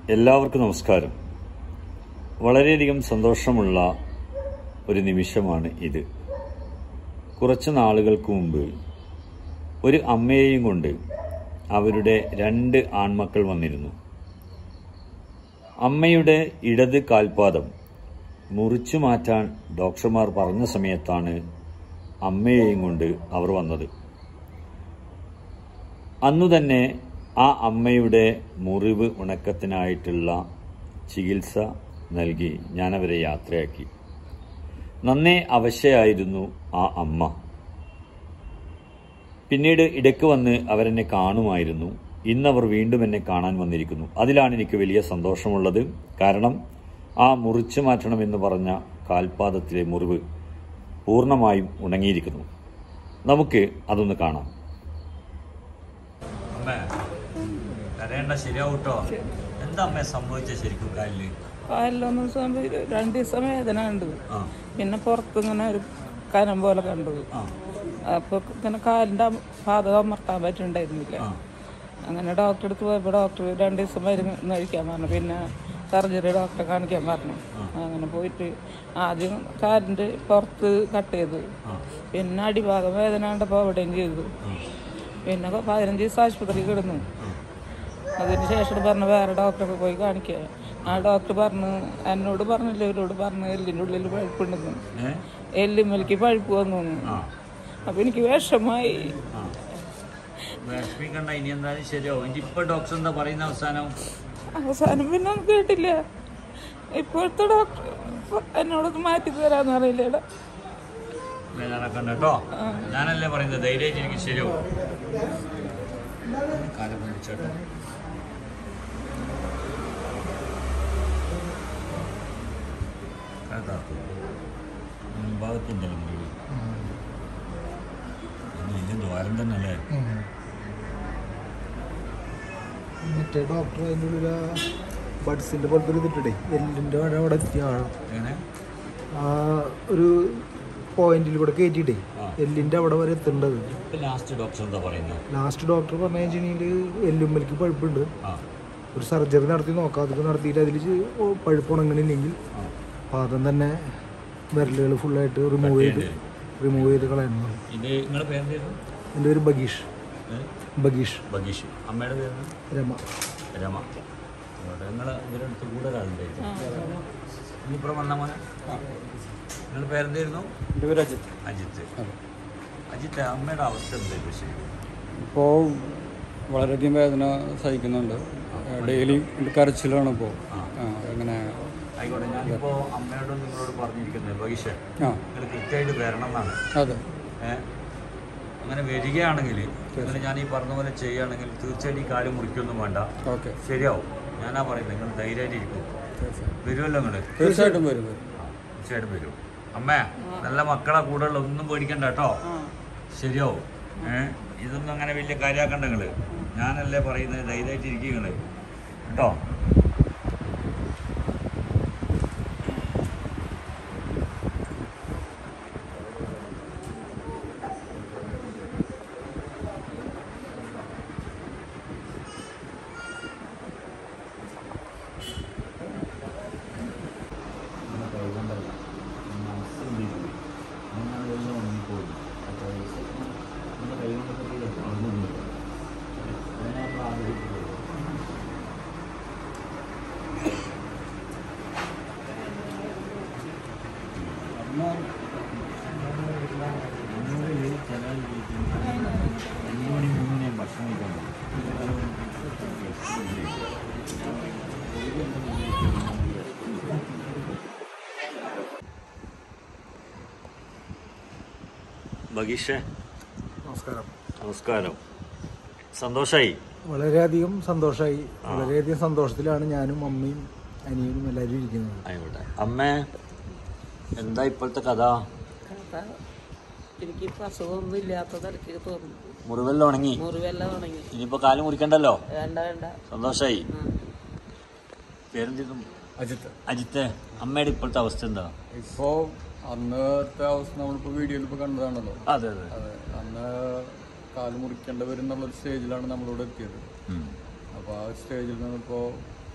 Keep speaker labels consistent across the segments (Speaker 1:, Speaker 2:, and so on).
Speaker 1: എല്ലാവർക്കും നമസ്കാരം വളരെയധികം സന്തോഷമുള്ള ഒരു നിമിഷമാണ് ഇത് കുറച്ച് നാളുകൾക്ക് മുമ്പ് ഒരു അമ്മയെയും കൊണ്ട് അവരുടെ രണ്ട് ആൺമക്കൾ വന്നിരുന്നു അമ്മയുടെ ഇടത് കാൽപാദം മുറിച്ചു മാറ്റാൻ ഡോക്ടർമാർ പറഞ്ഞ സമയത്താണ് അമ്മയെയും കൊണ്ട് അവർ വന്നത് അന്നു തന്നെ ആ അമ്മയുടെ മുറിവ് ഉണക്കത്തിനായിട്ടുള്ള ചികിത്സ നൽകി ഞാനവരെ യാത്രയാക്കി നന്നേ അവശയായിരുന്നു ആ അമ്മ പിന്നീട് ഇടയ്ക്ക് വന്ന് അവരെന്നെ കാണുമായിരുന്നു ഇന്നവർ വീണ്ടും എന്നെ കാണാൻ വന്നിരിക്കുന്നു അതിലാണ് എനിക്ക് വലിയ സന്തോഷമുള്ളത് കാരണം ആ മുറിച്ചു മാറ്റണമെന്ന് പറഞ്ഞ കാൽപാദത്തിലെ മുറിവ് പൂർണ്ണമായും ഉണങ്ങിയിരിക്കുന്നു നമുക്ക് അതൊന്ന് കാണാം അമ്മേ കരയേണ്ട ശരിയാവൂട്ടോ എന്താ അമ്മേ സംഭവിച്ച ശരിക്കും കാലില്
Speaker 2: കാലിലൊന്നും സംഭവിച്ചു രണ്ട് ദിവസം വേദന ഉണ്ട്
Speaker 1: ആ
Speaker 2: പിന്നെ പുറത്ത് ഇങ്ങനെ ഒരു കനം പോലെ കണ്ടു
Speaker 1: ആ
Speaker 2: അപ്പൊ ഇങ്ങനെ കാലിന്റെ പാതകം അമർത്താൻ പറ്റുന്നുണ്ടായിരുന്നില്ല
Speaker 1: ആ
Speaker 2: അങ്ങനെ ഡോക്ടറെ അടുത്ത് പോയപ്പോൾ ഡോക്ടർ രണ്ട് ദിവസം മരുന്ന് കഴിക്കാൻ പറഞ്ഞു പിന്നെ സർജറി ഡോക്ടറെ കാണിക്കാൻ പറഞ്ഞു അങ്ങനെ പോയിട്ട് ആദ്യം കാലിന്റെ പുറത്ത് കട്ട് ചെയ്തു പിന്നെ അടിഭാഗം വേദന കണ്ടപ്പോൾ അവിടെയും ചെയ്തു പിന്നെ പതിനഞ്ച് ദിവസം ആശുപത്രിയിൽ കിടന്നു അതിന് ശേഷം പറഞ്ഞു വേറെ ഡോക്ടറൊക്കെ പോയി കാണിക്കുക ആ ഡോക്ടർ പറഞ്ഞു എന്നോട് പറഞ്ഞില്ല ഇവരോട് പറഞ്ഞു എല്ലിൻ്റെ ഉള്ളിൽ പഴുപ്പുണ്ടെന്ന്
Speaker 1: ഏ
Speaker 2: എല്ലുമ്മലിക്ക് പഴുപ്പ് വന്നു
Speaker 1: ആ
Speaker 2: അപ്പൊ എനിക്ക് വിഷമായി
Speaker 1: ആ വിഷമിക്കണ്ട ഇനി എന്തായാലും ശരിയാവും ഇനി ഇപ്പൊ ഡോക്ടർ എന്താ പറയുന്ന അവസാനം
Speaker 2: അവസാനം പിന്നെ ഒന്നും കേട്ടില്ല ഇപ്പോഴത്തെ ഡോക്ടർ എന്നോടൊന്ന് മാറ്റി തരാന്ന് അറിയില്ല
Speaker 1: നടക്കണ്ട കേട്ടോ ഞാനല്ലേ പറയുന്നത് ധൈര്യമായിട്ട് എനിക്ക് ശരിയാവും കാലം പിടിച്ചോട്ടോ ഭാഗത്തുണ്ടല്ലോ മുറിവ് വലിയ ദ്വാരം തന്നെ അല്ലേ
Speaker 3: മറ്റേ ഡോക്ടർ അതിൻ്റെ ഉള്ളിൽ ബഡ്സിൻ്റെ പോലത്തെ ഒരു ഇതിട്ടിട്ടേ എല്ലിൻ്റെ അവിടെ അവിടെ എത്തിയാണ്
Speaker 1: എങ്ങനെ
Speaker 3: ആ ഒരു പോയിന്റിൽ കൂടെ കയറ്റിയിട്ടേ
Speaker 1: ആ.
Speaker 3: എല്ലിൻ്റെ അവിടെ വരെ എത്തേണ്ടത്
Speaker 1: ഇപ്പൊ ലാസ്റ്റ് ഡോക്ടർ എന്താ പറയുന്നത്
Speaker 3: ലാസ്റ്റ് ഡോക്ടർ പറഞ്ഞു വെച്ചിട്ടുണ്ടെങ്കിൽ എല്ലുമ്മലിക്ക് പഴുപ്പുണ്ട്
Speaker 1: ആ
Speaker 3: ഒരു സർജറി നടത്തി നോക്കാം അതൊക്കെ നടത്തിയിട്ട് അതിൽ പഴുപ്പ് ഉണങ്ങണില്ലെങ്കിൽ
Speaker 1: ആ
Speaker 3: പാദം തന്നെ വിരലുകൾ ഫുള്ളായിട്ട് റിമൂവ് ചെയ്ത്
Speaker 1: ചെയ്യേണ്ടി
Speaker 3: റിമൂവ് ചെയ്ത് കളയണം
Speaker 1: ഇത് നിങ്ങളുടെ പേരെന്തായിരുന്നു
Speaker 3: എൻ്റെ പേര് ബഗീഷ് ബഗീഷ്
Speaker 1: ബഗീഷ് അമ്മയുടെ പേര്
Speaker 3: രമ
Speaker 1: രമ നിങ്ങൾ ഇവരുടെ അടുത്ത് കൂടെ ഒരാളുണ്ടായിരുന്നു ഇനിയിപ്പുറം വന്ന മോനെ നിങ്ങളുടെ പേരെന്തായിരുന്നു
Speaker 4: എൻ്റെ പേര് അജിത്ത്
Speaker 1: അജിത്ത് അജിത്ത് അമ്മയുടെ അവസ്ഥ എന്തായിരുന്നു ശരി
Speaker 4: ഇപ്പോൾ വളരെയധികം വേദന സഹിക്കുന്നുണ്ട് ഡെയിലി കരച്ചിലാണ് ഇപ്പോൾ അങ്ങനെ
Speaker 1: ആയിക്കോട്ടെ ഞാനിപ്പോൾ അമ്മയോടും നിങ്ങളോട് പറഞ്ഞിരിക്കുന്നത് ബഗീഷ്
Speaker 4: ആ
Speaker 1: നിങ്ങൾ കൃത്യമായിട്ട് വരണം എന്നാണ്
Speaker 4: അതെ
Speaker 1: ഏഹ് അങ്ങനെ വരികയാണെങ്കിൽ നിങ്ങൾ ഞാൻ ഈ പറഞ്ഞ പോലെ ചെയ്യുകയാണെങ്കിൽ തീർച്ചയായിട്ടും ഈ കാര്യം മുറിക്കൊന്നും വേണ്ട
Speaker 4: ഓക്കെ
Speaker 1: ശരിയാവും ഞാനാ പറയുന്നത് നിങ്ങൾ ധൈര്യമായിട്ട് ഇരിക്കും വരുമല്ലോ നിങ്ങൾ
Speaker 4: തീർച്ചയായിട്ടും വരും വരും
Speaker 1: തീർച്ചയായിട്ടും വരും അമ്മേ നല്ല മക്കളെ കൂടെ ഉള്ള ഒന്നും പേടിക്കണ്ട കേട്ടോ ശരിയാവും ഏഹ് ഇതൊന്നും അങ്ങനെ വലിയ കാര്യമാക്കണ്ട നിങ്ങള് ഞാനല്ലേ പറയുന്നത് ധൈര്യമായിട്ട് ഇരിക്കും നിങ്ങള് കേട്ടോ ഭക്ഷണം ബഗീഷേ
Speaker 3: നമസ്കാരം
Speaker 1: നമസ്കാരം സന്തോഷായി
Speaker 3: വളരെയധികം സന്തോഷമായി വളരെയധികം സന്തോഷത്തിലാണ് ഞാനും അമ്മയും അനിയനും എല്ലാവരും ഇരിക്കുന്നത്
Speaker 1: ആയിക്കോട്ടെ അമ്മ എന്താ ഇപ്പോഴത്തെ കഥ
Speaker 2: എനിക്ക് ഇപ്പൊ അസുഖമൊന്നും ഇല്ലാത്തത് എനിക്ക് തോന്നുന്നു
Speaker 1: മുറിവെല്ലാം ഉണങ്ങി
Speaker 2: മുറിവെല്ലാം തുടങ്ങി
Speaker 1: ഇനിയിപ്പോ കാല് മുറിക്കണ്ടല്ലോ
Speaker 2: വേണ്ട വേണ്ട
Speaker 1: സന്തോഷായി പേരെന്തും
Speaker 4: അജിത്ത്
Speaker 1: അജിത്ത് അമ്മയുടെ ഇപ്പോഴത്തെ അവസ്ഥ എന്താ
Speaker 4: ഇപ്പോൾ അന്നത്തെ അവസ്ഥ നമ്മളിപ്പോൾ വീഡിയോയിൽ ഇപ്പോൾ കണ്ടതാണല്ലോ
Speaker 1: അതെ അതെ
Speaker 4: അതെ അന്ന് കാല് മുറിക്കേണ്ടി വരും എന്നുള്ളൊരു സ്റ്റേജിലാണ് നമ്മളിവിടെ എത്തിയത്
Speaker 1: ഉം.
Speaker 4: അപ്പോൾ ആ സ്റ്റേജിൽ നിന്നിപ്പോൾ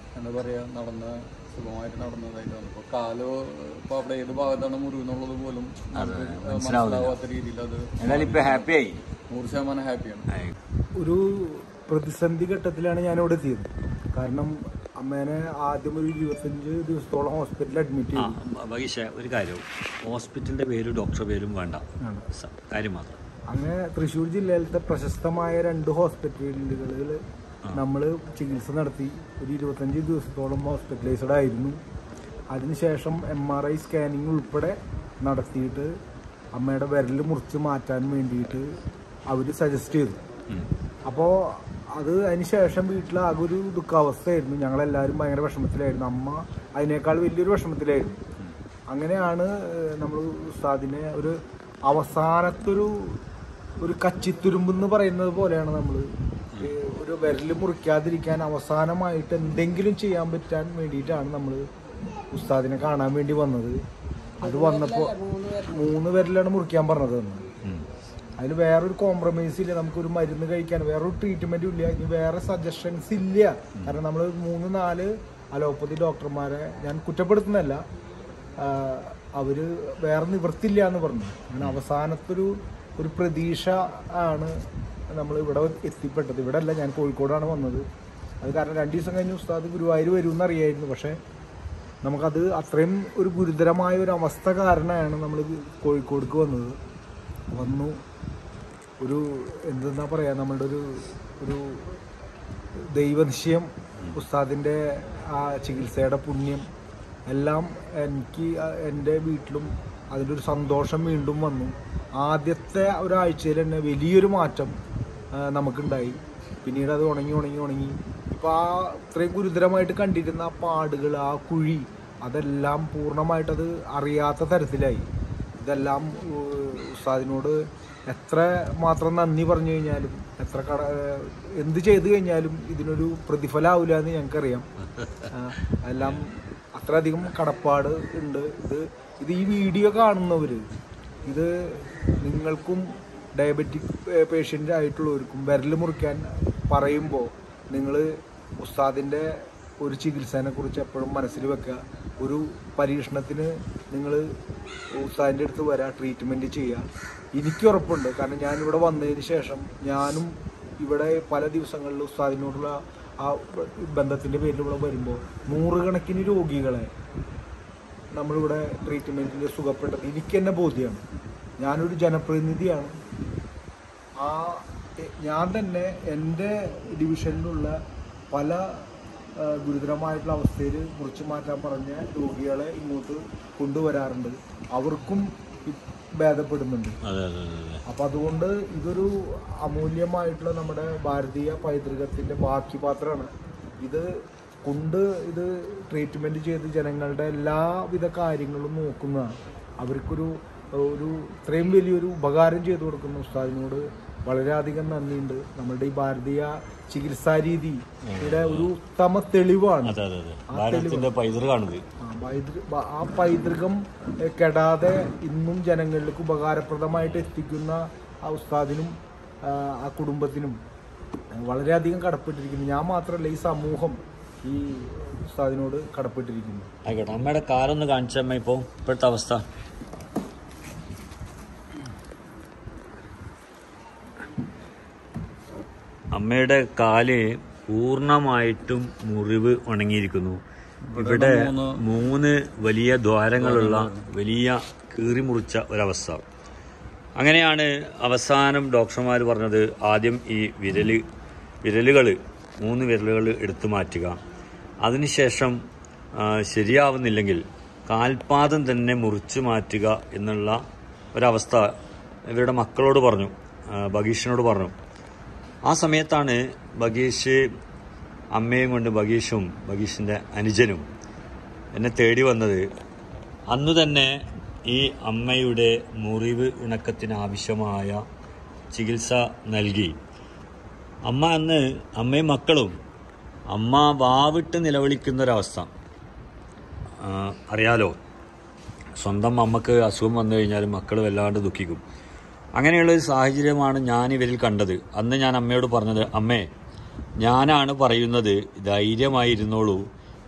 Speaker 4: എന്താ പറയാ നടന്ന് സുഖമായിട്ട് നടന്നതായിട്ട് വന്നു ഇപ്പൊ കാല് ഇപ്പൊ അവിടെ ഏത് ഭാഗത്താണ് മുറിവ് എന്നുള്ളത് പോലും നമുക്ക് മനസ്സിലാവാത്ത രീതിയിൽ അത്
Speaker 1: എന്നാലും ഇപ്പൊ ഹാപ്പിയായി
Speaker 4: നൂറ് ശതമാനം ഹാപ്പിയാണ്
Speaker 3: ഒരു പ്രതിസന്ധി ഘട്ടത്തിലാണ് ഞാൻ ഇവിടെ എത്തിയത് കാരണം അമ്മേനെ ആദ്യം ഒരു ഇരുപത്തഞ്ച് ദിവസത്തോളം ഹോസ്പിറ്റലിൽ അഡ്മിറ്റ്
Speaker 1: ആ
Speaker 3: ചെയ്തു
Speaker 1: ബഗീഷ ഒരു കാര്യം ഹോസ്പിറ്റലിന്റെ പേരും ഡോക്ടറുടെ പേരും വേണ്ട
Speaker 3: ആണ്.
Speaker 1: സ- കാര്യം മാത്രം
Speaker 3: അങ്ങനെ തൃശ്ശൂർ ജില്ലയിലത്തെ പ്രശസ്തമായ രണ്ട് ഹോസ്പിറ്റലുകളിൽ നമ്മൾ ചികിത്സ നടത്തി ഒരു ഇരുപത്തഞ്ച് ദിവസത്തോളം ഹോസ്പിറ്റലൈസ്ഡ് ആയിരുന്നു അതിനുശേഷം എം ആർ ഐ സ്കാനിങ് ഉൾപ്പെടെ നടത്തിയിട്ട് അമ്മയുടെ വിരൽ മുറിച്ച് മാറ്റാൻ വേണ്ടിയിട്ട് അവർ സജസ്റ്റ് ചെയ്തു അപ്പോൾ അത് അതിന് ശേഷം വീട്ടിൽ ആകെ ഒരു ദുഃഖാവസ്ഥയായിരുന്നു ഞങ്ങളെല്ലാവരും ഭയങ്കര വിഷമത്തിലായിരുന്നു അമ്മ അതിനേക്കാൾ വലിയൊരു വിഷമത്തിലായിരുന്നു അങ്ങനെയാണ് നമ്മൾ ഉസ്താദിനെ ഒരു അവസാനത്തൊരു ഒരു കച്ചിത്തുരുമ്പ് എന്ന് പറയുന്നത് പോലെയാണ് നമ്മൾ ഒരു വിരൽ മുറിക്കാതിരിക്കാൻ അവസാനമായിട്ട് എന്തെങ്കിലും ചെയ്യാൻ പറ്റാൻ വേണ്ടിയിട്ടാണ് നമ്മൾ ഉസ്താദിനെ കാണാൻ വേണ്ടി വന്നത് അത് വന്നപ്പോൾ മൂന്ന് പേരിലാണ് മുറിക്കാൻ പറഞ്ഞത് എന്ന്. അതിൽ വേറൊരു കോംപ്രമൈസ് ഇല്ല നമുക്കൊരു മരുന്ന് കഴിക്കാൻ വേറൊരു ട്രീറ്റ്മെന്റും ഇല്ല ഇനി വേറെ സജഷൻസ് ഇല്ല കാരണം നമ്മൾ മൂന്ന് നാല് അലോപ്പതി ഡോക്ടർമാരെ ഞാൻ കുറ്റപ്പെടുത്തുന്നതല്ല ആഹ് അവര് വേറെ നിവൃത്തില്ല എന്ന് പറഞ്ഞു അങ്ങനെ അവസാനത്തൊരു ഒരു പ്രതീക്ഷ ആണ് നമ്മൾ ഇവിടെ എത്തിപ്പെട്ടത് ഇവിടെ അല്ല ഞാൻ കോഴിക്കോടാണ് വന്നത് അത് കാരണം രണ്ട് ദിവസം കഴിഞ്ഞ് ഉസ്താദ് ഗുരുവായൂർ വരും എന്നറിയായിരുന്നു പക്ഷേ നമുക്കത് അത്രയും ഒരു ഗുരുതരമായ ഒരു അവസ്ഥ കാരണമാണ് നമ്മൾ കോഴിക്കോടേക്ക് വന്നത് വന്നു ഒരു എന്തെന്നാ പറയാ നമ്മളുടെ ഒരു ഒരു ദൈവനിശ്ചയം ഉസ്താദിൻ്റെ ആ ചികിത്സയുടെ പുണ്യം എല്ലാം എനിക്ക് ആ- എൻ്റെ വീട്ടിലും അതിൻ്റെ ഒരു സന്തോഷം വീണ്ടും വന്നു ആദ്യത്തെ ഒരാഴ്ചയിൽ തന്നെ വലിയൊരു മാറ്റം ആ, നമുക്കുണ്ടായി പിന്നീട് അത് ഉണങ്ങി ഉണങ്ങി ഉണങ്ങി ഇപ്പോൾ ആ ഇത്രയും ഗുരുതരമായിട്ട് കണ്ടിരുന്ന ആ പാടുകൾ ആ കുഴി അതെല്ലാം പൂർണ്ണമായിട്ട് അത് അറിയാത്ത തരത്തിലായി ഇതെല്ലാം ഏഹ്, ഉസ്താദിനോട് എത്ര മാത്രം നന്ദി പറഞ്ഞു കഴിഞ്ഞാലും എത്ര കട ഏഹ്, എന്ത് ചെയ്തു കഴിഞ്ഞാലും ഇതിനൊരു പ്രതിഫലമാവില്ല എന്ന് ഞങ്ങൾക്കറിയാം ആഹ്, എല്ലാം അത്രയധികം കടപ്പാട് ഉണ്ട് ഇത് ഇത് ഈ വീഡിയോ കാണുന്നവർ ഇത് നിങ്ങൾക്കും ഡയബറ്റിക് പേഷ്യൻ്റ് ആയിട്ടുള്ളവർക്കും വിരൽ മുറിക്കാൻ പറയുമ്പോൾ നിങ്ങൾ ഉസ്താദിൻ്റെ ഒരു ചികിത്സേനെ കുറിച്ച് എപ്പോഴും മനസ്സിൽ വെക്കുക ഒരു പരീക്ഷണത്തിന് നിങ്ങൾ ഉസ്താദിൻ്റെ അടുത്ത് വരാം ട്രീറ്റ്മെൻറ്റ് ചെയ്യുക എനിക്ക് ഉറപ്പുണ്ട് കാരണം ഞാനിവിടെ വന്നതിന് ശേഷം ഞാനും ഇവിടെ പല ദിവസങ്ങളിൽ ഉസ്താദിനോടുള്ള ആ ബന്ധത്തിൻ്റെ പേരിൽ ഇവിടെ വരുമ്പോൾ നൂറുകണക്കിന് രോഗികളെ നമ്മളിവിടെ ട്രീറ്റ്മെൻറ്റിൽ സുഖപ്പെട്ടത് എനിക്ക് തന്നെ ബോധ്യമാണ് ഞാനൊരു ജനപ്രതിനിധിയാണ് ആ എ- ഞാൻ തന്നെ എൻ്റെ ഡിവിഷനിലുള്ള പല ആ, ഗുരുതരമായിട്ടുള്ള അവസ്ഥയിൽ മുറിച്ചു മാറ്റാൻ പറഞ്ഞ രോഗികളെ ഇങ്ങോട്ട് കൊണ്ടുവരാറുണ്ട് അവർക്കും ഇ- ഭേദപ്പെടുന്നുണ്ട്
Speaker 1: അതെ അതെ അതെ അതെ
Speaker 3: അപ്പം അതുകൊണ്ട് ഇതൊരു അമൂല്യമായിട്ടുള്ള നമ്മുടെ ഭാരതീയ പൈതൃകത്തിൻ്റെ ബാക്കി പാത്രമാണ് ഇത് കൊണ്ട് ഇത് ട്രീറ്റ്മെൻറ്റ് ചെയ്ത് ജനങ്ങളുടെ എല്ലാവിധ കാര്യങ്ങളും നോക്കുന്നതാണ് അവർക്കൊരു ഒരു ഇത്രയും വലിയൊരു ഉപകാരം ചെയ്തു കൊടുക്കുന്ന ഉസ്താദിനോട് വളരെയധികം നന്ദിയുണ്ട് നമ്മളുടെ ഈ ഭാരതീയ ചികിത്സാ രീതിയുടെ ഒരു ഉത്തമ തെളിവാണ്
Speaker 1: അതെ അതെ അതെ ഭാരതത്തിന്റെ പൈതൃകാണിത്
Speaker 3: ആ പൈതൃ- ബ- ആ പൈതൃകം എ, കെടാതെ ഇന്നും ജനങ്ങളിലേക്ക് ഉപകാരപ്രദമായിട്ട് എത്തിക്കുന്ന ആ ഉസ്താദിനും ആ, ആ കുടുംബത്തിനും വളരെയധികം കടപ്പെട്ടിരിക്കുന്നു ഞാൻ മാത്രമല്ല ഈ സമൂഹം ഈ ഉസ്താദിനോട് കടപ്പെട്ടിരിക്കുന്നു
Speaker 1: ആയിക്കോട്ടെ അമ്മയുടെ കാലൊന്ന് കാണിച്ചമ്മ ഇപ്പോ ഇപ്പോഴത്തെ അവസ്ഥ അമ്മയുടെ കാല് പൂർണ്ണമായിട്ടും മുറിവ് ഉണങ്ങിയിരിക്കുന്നു ഇവിടെ മൂന്ന് വലിയ ദ്വാരങ്ങളുള്ള വലിയ കീറി മുറിച്ച ഒരവസ്ഥ അങ്ങനെയാണ് അവസാനം ഡോക്ടർമാർ പറഞ്ഞത് ആദ്യം ഈ വിരല് വിരലുകൾ മൂന്ന് വിരലുകൾ എടുത്തു മാറ്റുക അതിനുശേഷം ആ, ശരിയാവുന്നില്ലെങ്കിൽ കാൽപാദം തന്നെ മുറിച്ചു മാറ്റുക എന്നുള്ള ഒരവസ്ഥ ഇവരുടെ മക്കളോട് പറഞ്ഞു ആ, ബഗീഷിനോട് പറഞ്ഞു ആ സമയത്താണ് ബഗീഷ് അമ്മയും കൊണ്ട് ബഗീഷും ബഗീഷിൻ്റെ അനുജനും എന്നെ തേടി വന്നത് അന്ന് തന്നെ ഈ അമ്മയുടെ മുറിവ് ഉണക്കത്തിന് ആവശ്യമായ ചികിത്സ നൽകി അമ്മ അന്ന് അമ്മയും മക്കളും അമ്മ വാവിട്ട് നിലവിളിക്കുന്നൊരവസ്ഥ ആ, അറിയാലോ സ്വന്തം അമ്മക്ക് അസുഖം വന്നു കഴിഞ്ഞാൽ മക്കൾ വല്ലാണ്ട് ദുഃഖിക്കും അങ്ങനെയുള്ള ഒരു സാഹചര്യമാണ് ഞാൻ ഇവരിൽ കണ്ടത് അന്ന് ഞാൻ അമ്മയോട് പറഞ്ഞത് അമ്മേ ഞാനാണ് പറയുന്നത് ധൈര്യമായിരുന്നോളൂ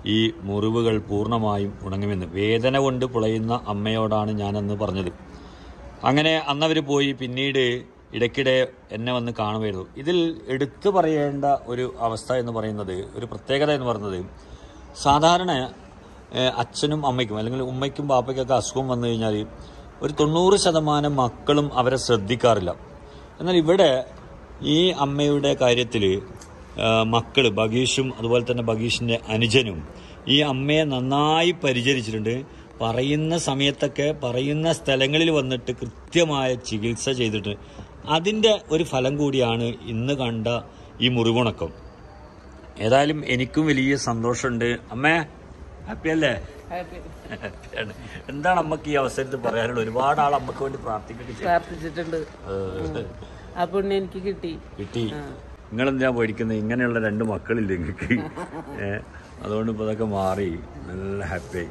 Speaker 1: ഈ മുറിവുകൾ പൂർണ്ണമായും ഉണങ്ങുമെന്ന് വേദന കൊണ്ട് പുളയുന്ന അമ്മയോടാണ് ഞാനന്ന് പറഞ്ഞത് അങ്ങനെ അന്നവർ പോയി പിന്നീട് ഇടയ്ക്കിടെ എന്നെ വന്ന് കാണുമായിരുന്നു ഇതിൽ എടുത്തു പറയേണ്ട ഒരു അവസ്ഥ എന്ന് പറയുന്നത് ഒരു പ്രത്യേകത എന്ന് പറയുന്നത് സാധാരണ ഏഹ്, അച്ഛനും അമ്മയ്ക്കും അല്ലെങ്കിൽ ഉമ്മയ്ക്കും പാപ്പയ്ക്കൊക്കെ അസുഖം വന്നു കഴിഞ്ഞാൽ ഒരു തൊണ്ണൂറ് ശതമാനം മക്കളും അവരെ ശ്രദ്ധിക്കാറില്ല എന്നാൽ ഇവിടെ ഈ അമ്മയുടെ കാര്യത്തിൽ മക്കൾ ബഗീഷും അതുപോലെ തന്നെ ബഗീഷിൻ്റെ അനുജനും ഈ അമ്മയെ നന്നായി പരിചരിച്ചിട്ടുണ്ട് പറയുന്ന സമയത്തൊക്കെ പറയുന്ന സ്ഥലങ്ങളിൽ വന്നിട്ട് കൃത്യമായ ചികിത്സ ചെയ്തിട്ട് അതിൻ്റെ ഒരു ഫലം കൂടിയാണ് ഇന്ന് കണ്ട ഈ മുറിവുണക്കം ഏതായാലും എനിക്കും വലിയ സന്തോഷമുണ്ട് അമ്മേ ഹാപ്പി അല്ലേ ഹാപ്പിയാണ് എന്താണ് അമ്മക്ക് ഈ അവസരത്തിൽ പറയാനുള്ളത് ഒരുപാട് ആൾ അമ്മക്ക് വേണ്ടി പ്രാർത്ഥിക്കുകയൊക്കെ ചെയ്യും
Speaker 2: പ്രാർത്ഥിച്ചിട്ടുണ്ട്
Speaker 1: ഏഹ്,
Speaker 2: ആ പുണ്യം എനിക്ക് കിട്ടി
Speaker 1: കിട്ടി നിങ്ങളെന്തിനാ പേടിക്കുന്നത് ഇങ്ങനെയുള്ള രണ്ട് മക്കളില്ലേ നിങ്ങൾക്ക് ഏഹ് അതുകൊണ്ട് ഇപ്പൊ അതൊക്കെ മാറി നല്ല ഹാപ്പിയായി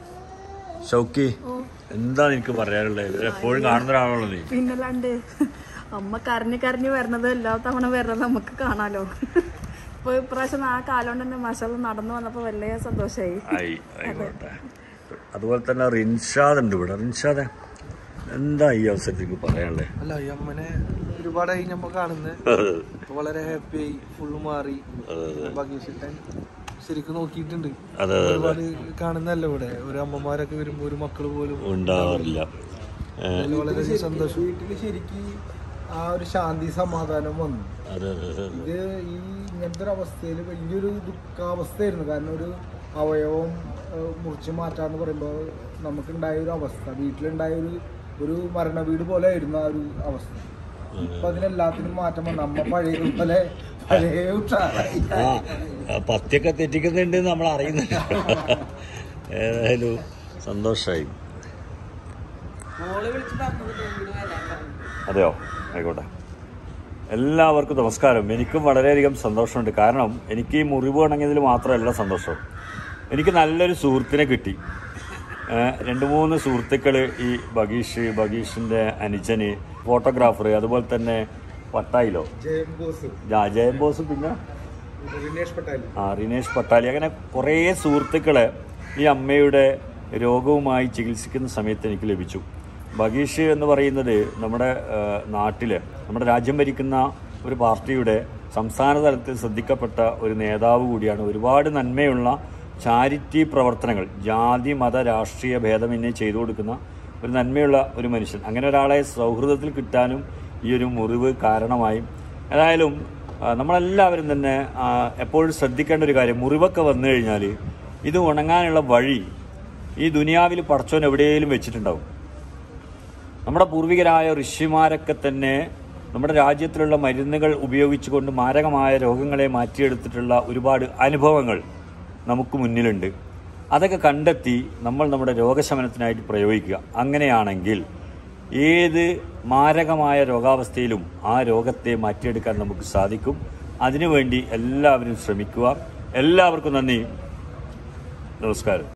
Speaker 1: ഷൗക്കി എന്താ എനിക്ക് പറയാനുള്ളത് ഇവരെ എപ്പോഴും കാണുന്ന ഒരാളാണല്ലോ നീ
Speaker 5: പിന്നല്ലാണ്ട് അമ്മ കരഞ്ഞ് കരഞ്ഞ് വരണത് എല്ലാ തവണ വരണത് നമുക്ക് കാണാലോ ഇപ്പൊ ഇപ്രാവശ്യം ആ കാലം കൊണ്ട് തന്നെ മഷാല നടന്നു വന്നപ്പോ വലിയ സന്തോഷായി
Speaker 1: ആയി ആയിക്കോട്ടെ അതുപോലെ തന്നെ റിൻഷാദ് ഉണ്ട് ഇവിടെ റിൻഷാദ് എന്താ ഈ അവസരത്തിൽ പറയാനുള്ളത്
Speaker 6: അല്ല ഈ അമ്മനെ ഒരുപാടായി നമ്മ കാണുന്നത് വളരെ ഹാപ്പി ആയി ഫുള്ള് മാറി ഭഗീഷിട്ടൻ ശരിക്കും നോക്കിയിട്ടുണ്ട്
Speaker 1: അതെ അതെ
Speaker 6: ഒരുപാട് കാണുന്നല്ല ഇവിടെ ഒരു അമ്മമാരൊക്കെ വരുമ്പോ ഒരു മക്കള് പോലും
Speaker 1: ഉണ്ടാവാറില്ല ഏഹ്,
Speaker 6: അതിൽ വളരെ സന്തോഷം
Speaker 3: വീട്ടിൽ ശരിക്കും ആ ഒരു ശാന്തി സമാധാനം വന്നു
Speaker 1: അതെ അതെ അതെ
Speaker 3: ഇത് ഈ ഇങ്ങനത്തെ ഒരു അവസ്ഥയിൽ വലിയൊരു ദുഃഖാവസ്ഥയായിരുന്നു കാരണം ഒരു അവയവം ഏഹ്, മുറിച്ച് മാറ്റാന്ന് പറയുമ്പോൾ നമുക്കുണ്ടായ ഒരു അവസ്ഥ വീട്ടിലുണ്ടായ ഒരു ഒരു മരണ വീട് പോലെ ആയിരുന്നു ആ ഒരു അവസ്ഥ ഇപ്പൊ അതിനെല്ലാത്തിനും മാറ്റം വന്നു അമ്മ പഴയത് പോലെ പഴയ ഉഷാറായി
Speaker 1: ആ ആ പത്തിയൊക്കെ തെറ്റിക്കുന്നുണ്ട് നമ്മൾ അറിയുന്നില്ല ഏതായാലും സന്തോഷമായി
Speaker 2: മോള് വിളിച്ച് പറഞ്ഞത് ഇങ്ങോട്ട് വരാൻ പറഞ്ഞു
Speaker 1: അതെയോ ആയിക്കോട്ടെ എല്ലാവർക്കും നമസ്കാരം എനിക്കും വളരെയധികം സന്തോഷമുണ്ട് കാരണം എനിക്ക് ഈ മുറിവ് ഉണങ്ങിയതിൽ മാത്രമല്ല സന്തോഷം എനിക്ക് നല്ലൊരു സുഹൃത്തിനെ കിട്ടി ഏഹ് രണ്ട് മൂന്ന് സുഹൃത്തുക്കൾ ഈ ബഗീഷ് ബഗീഷിൻ്റെ അനുജന് ഫോട്ടോഗ്രാഫർ അതുപോലെ തന്നെ പട്ടായിലോ
Speaker 3: ജയം ബോസ്
Speaker 1: ജാ- ജയൻ ബോസ് പിന്നെ
Speaker 3: ദിനേഷ് പട്ടാലി
Speaker 1: ആ റിനേഷ് പട്ടാലി അങ്ങനെ കുറേ സുഹൃത്തുക്കളെ ഈ അമ്മയുടെ രോഗവുമായി ചികിത്സിക്കുന്ന സമയത്ത് എനിക്ക് ലഭിച്ചു ബഗീഷ് എന്ന് പറയുന്നത് നമ്മുടെ നാട്ടിൽ നമ്മുടെ രാജ്യം ഭരിക്കുന്ന ഒരു പാർട്ടിയുടെ സംസ്ഥാന തലത്തിൽ ശ്രദ്ധിക്കപ്പെട്ട ഒരു നേതാവ് കൂടിയാണ് ഒരുപാട് നന്മയുള്ള ചാരിറ്റി പ്രവർത്തനങ്ങൾ ജാതി മത രാഷ്ട്രീയ ഭേദമന്യേ ചെയ്തു കൊടുക്കുന്ന ഒരു നന്മയുള്ള ഒരു മനുഷ്യൻ അങ്ങനെ ഒരാളെ സൗഹൃദത്തിൽ കിട്ടാനും ഈ ഒരു മുറിവ് കാരണമായി ഏതായാലും ആ, നമ്മളെല്ലാവരും തന്നെ ആ, എപ്പോഴും ശ്രദ്ധിക്കേണ്ട ഒരു കാര്യം മുറിവൊക്കെ വന്നു കഴിഞ്ഞാൽ ഇത് ഉണങ്ങാനുള്ള വഴി ഈ ദുനിയാവിൽ പടച്ചോൻ എവിടെയെങ്കിലും വെച്ചിട്ടുണ്ടാവും നമ്മുടെ പൂർവികരായ ഋഷിമാരൊക്കെ തന്നെ നമ്മുടെ രാജ്യത്തിലുള്ള മരുന്നുകൾ ഉപയോഗിച്ചുകൊണ്ട് മാരകമായ രോഗങ്ങളെ മാറ്റിയെടുത്തിട്ടുള്ള ഒരുപാട് അനുഭവങ്ങൾ നമുക്ക് മുന്നിലുണ്ട് അതൊക്കെ കണ്ടെത്തി നമ്മൾ നമ്മുടെ രോഗശമനത്തിനായിട്ട് പ്രയോഗിക്കുക അങ്ങനെയാണെങ്കിൽ ഏത് മാരകമായ രോഗാവസ്ഥയിലും ആ രോഗത്തെ മാറ്റിയെടുക്കാൻ നമുക്ക് സാധിക്കും അതിനുവേണ്ടി എല്ലാവരും ശ്രമിക്കുക എല്ലാവർക്കും നന്ദി നമസ്കാരം